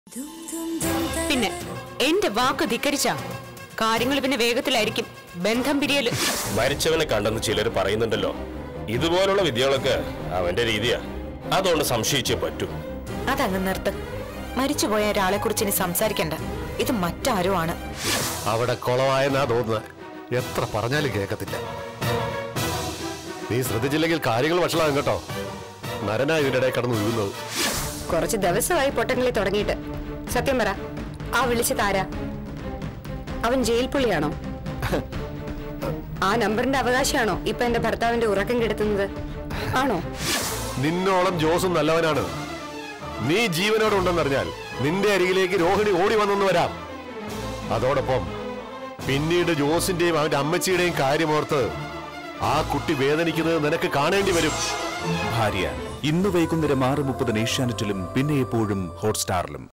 പിന്നെ എന്റെ വാക്ക് ധിക്കരിച്ച കാര്യങ്ങൾ പിന്നെ വേഗത്തിലായിരിക്കും ബന്ധം പിരിയല് മരിച്ചവനെ കണ്ടെന്ന് ചിലർ പറയുന്നുണ്ടല്ലോ ഇതുപോലുള്ള വിദ്യകളൊക്കെ അവന്റെ രീതിയാ അതുകൊണ്ട് സംശയിച്ചേ പറ്റൂ അതങ്ങ് നിർത്ത് മരിച്ചുപോയ ഒരാളെ കുറിച്ച് ഇനി സംസാരിക്കണ്ട ഇത് മറ്റാരോ ആണ് അവിടെ കുളമായെന്നാ തോന്നുന്നത് എത്ര പറഞ്ഞാലും കേൾക്കത്തില്ല നീ ശ്രദ്ധിച്ചില്ലെങ്കിൽ കാര്യങ്ങൾ വഷളാകും കേട്ടോ നരനാ ഇതിന്റെ ഇടയിൽ കടന്ന് വീഴുന്നത് കുറച്ച് ദിവസമായി പൊട്ടങ്ങളി തുടങ്ങിയിട്ട് സത്യം പറ ആ വിളിച്ചത് ആരാ അവൻ ജയിൽ പുള്ളിയാണോ ആ നമ്പറിന്റെ അവകാശമാണോ ഇപ്പൊ എന്റെ ഭർത്താവിന്റെ ഉറക്കം കെടുത്തുന്നത് ആണോ നിന്നോളം ജോസും നല്ലവനാണ് നീ ജീവനോടെ ഉണ്ടെന്നറിഞ്ഞാൽ നിന്റെ അരികിലേക്ക് രോഹിണി ഓടി വന്നെന്ന് വരാം അതോടൊപ്പം പിന്നീട് ജോസിന്റെയും അവന്റെ അമ്മച്ചിയുടെയും കാര്യമോർത്ത് ആ കുട്ടി വേദനിക്കുന്നത് നിനക്ക് കാണേണ്ടി വരും ഭാര്യ ഇന്ന് വൈകുന്നേരം ആറ് മുപ്പതിന് ഏഷ്യാനെറ്റിലും പിന്നെ എപ്പോഴും ഹോട്ട്സ്റ്റാറിലും